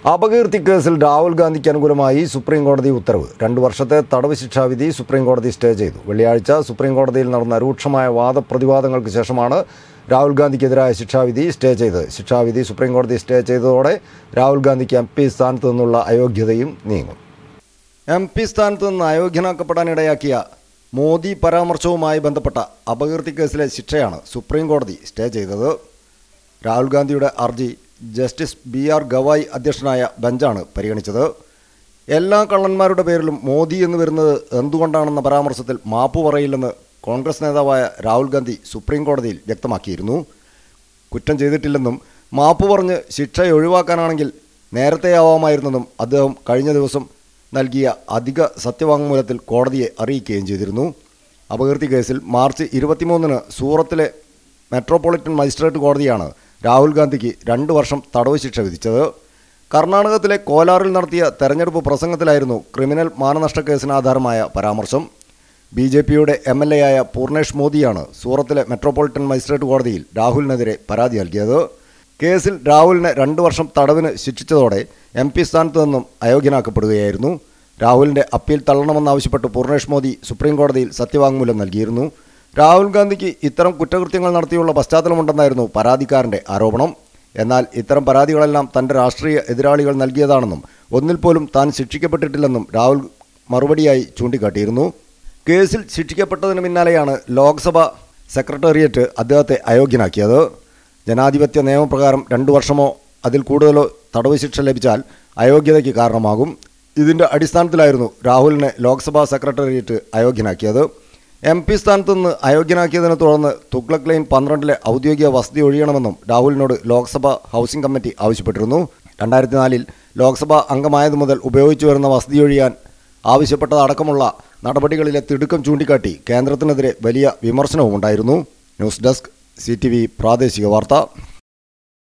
അപകീർത്തി കേസിൽ രാഹുൽ ഗാന്ധിക്ക് അനുകൂലമായി സുപ്രീം കോടതി ഉത്തരവ് രണ്ടു വർഷത്തെ തടവ് ശിക്ഷാവിധി സുപ്രീം കോടതി സ്റ്റേ ചെയ്തു വെള്ളിയാഴ്ച സുപ്രീം കോടതിയിൽ നടന്ന രൂക്ഷമായ വാദപ്രതിവാദങ്ങൾക്ക് ശേഷമാണ് രാഹുൽ ഗാന്ധിക്കെതിരായ ശിക്ഷാവിധി സ്റ്റേ ചെയ്തത് ശിക്ഷാവിധി സുപ്രീം കോടതി സ്റ്റേ ചെയ്തതോടെ രാഹുൽ ഗാന്ധിക്ക് എം പി സ്ഥാനത്ത് നിന്നുള്ള അയോഗ്യതയും നീങ്ങും എം പി സ്ഥാനത്ത് നിന്ന് അയോഗ്യനാക്കപ്പെടാനിടയാക്കിയ മോദി പരാമർശവുമായി ബന്ധപ്പെട്ട അപകീർത്തി കേസിലെ ശിക്ഷയാണ് സുപ്രീം കോടതി സ്റ്റേ ചെയ്തത് രാഹുൽ ഗാന്ധിയുടെ ഹർജി ജസ്റ്റിസ് ബി ആർ ഗവായ് അധ്യക്ഷനായ ബെഞ്ചാണ് പരിഗണിച്ചത് എല്ലാ കള്ളന്മാരുടെ പേരിലും മോദി എന്ന് വരുന്നത് എന്തുകൊണ്ടാണെന്ന പരാമർശത്തിൽ മാപ്പ് പറയില്ലെന്ന് കോൺഗ്രസ് നേതാവായ രാഹുൽ ഗാന്ധി സുപ്രീം കോടതിയിൽ വ്യക്തമാക്കിയിരുന്നു കുറ്റം ചെയ്തിട്ടില്ലെന്നും മാപ്പ് പറഞ്ഞ് ശിക്ഷ ഒഴിവാക്കാനാണെങ്കിൽ നേരത്തെയാവാമായിരുന്നെന്നും അദ്ദേഹം കഴിഞ്ഞ ദിവസം നൽകിയ അധിക സത്യവാങ്മൂലത്തിൽ കോടതിയെ അറിയിക്കുകയും ചെയ്തിരുന്നു അപകീർത്തി കേസിൽ മാർച്ച് ഇരുപത്തിമൂന്നിന് സൂറത്തിലെ മെട്രോപൊളിറ്റൻ മജിസ്ട്രേറ്റ് കോടതിയാണ് രാഹുൽ ഗാന്ധിക്ക് രണ്ട് വർഷം തടവ് ശിക്ഷ വിധിച്ചത് കർണാടകത്തിലെ കോലാറിൽ നടത്തിയ തെരഞ്ഞെടുപ്പ് പ്രസംഗത്തിലായിരുന്നു ക്രിമിനൽ മാനനഷ്ട കേസിന് ആധാരമായ പരാമർശം ബി ജെ പിയുടെ എം എൽ എ ആയ പൂർണേഷ് മോദിയാണ് സൂറത്തിലെ മെട്രോപൊളിറ്റൻ മജിസ്ട്രേറ്റ് കോടതിയിൽ രാഹുലിനെതിരെ പരാതി നൽകിയത് കേസിൽ രാഹുലിനെ രണ്ട് വർഷം തടവിന് ശിക്ഷിച്ചതോടെ എം പി സ്ഥാനത്ത് നിന്നും അയോഗ്യനാക്കപ്പെടുകയായിരുന്നു രാഹുലിന്റെ അപ്പീൽ തള്ളണമെന്നാവശ്യപ്പെട്ട് പൂർണേഷ് മോദി സുപ്രീം കോടതിയിൽ സത്യവാങ്മൂലം നൽകിയിരുന്നു രാഹുൽ ഗാന്ധിക്ക് ഇത്തരം കുറ്റകൃത്യങ്ങൾ നടത്തിയുള്ള പശ്ചാത്തലമുണ്ടെന്നായിരുന്നു പരാതിക്കാരന്റെ ആരോപണം എന്നാൽ ഇത്തരം പരാതികളെല്ലാം തന്റെ രാഷ്ട്രീയ എതിരാളികൾ നൽകിയതാണെന്നും ഒന്നിൽ പോലും താൻ ശിക്ഷിക്കപ്പെട്ടിട്ടില്ലെന്നും രാഹുൽ മറുപടിയായി ചൂണ്ടിക്കാട്ടിയിരുന്നു കേസിൽ ശിക്ഷിക്കപ്പെട്ടതിന് പിന്നാലെയാണ് ലോക്സഭ സെക്രട്ടേറിയറ്റ് അദ്ദേഹത്തെ അയോഗ്യനാക്കിയത് ജനാധിപത്യ നിയമപ്രകാരം രണ്ടു വർഷമോ അതിൽ കൂടുതലോ തടവ് ശിക്ഷ ലഭിച്ചാൽ അയോഗ്യതയ്ക്ക് കാരണമാകും ഇതിന്റെ അടിസ്ഥാനത്തിലായിരുന്നു രാഹുലിനെ ലോക്സഭാ സെക്രട്ടേറിയറ്റ് അയോഗ്യനാക്കിയത് എം പി സ്ഥാനത്ത് നിന്ന് അയോഗ്യനാക്കിയതിനെ തുടർന്ന് തുഗ്ലക് ലൈൻ പന്ത്രണ്ടിലെ ഔദ്യോഗിക വസതി ഒഴിയണമെന്നും രാഹുലിനോട് ലോക്സഭ ഹൗസിംഗ് കമ്മിറ്റി ആവശ്യപ്പെട്ടിരുന്നു രണ്ടായിരത്തി നാലിൽ ലോക്സഭ അംഗമായതു മുതൽ ഉപയോഗിച്ചു വരുന്ന വസതി ഒഴിയാൻ ആവശ്യപ്പെട്ടതടക്കമുള്ള നടപടികളിലെ തിടുക്കം ചൂണ്ടിക്കാട്ടി കേന്ദ്രത്തിനെതിരെ വലിയ വിമർശനവും ഉണ്ടായിരുന്നു ന്യൂസ് ഡെസ്ക് സി പ്രാദേശിക വാർത്ത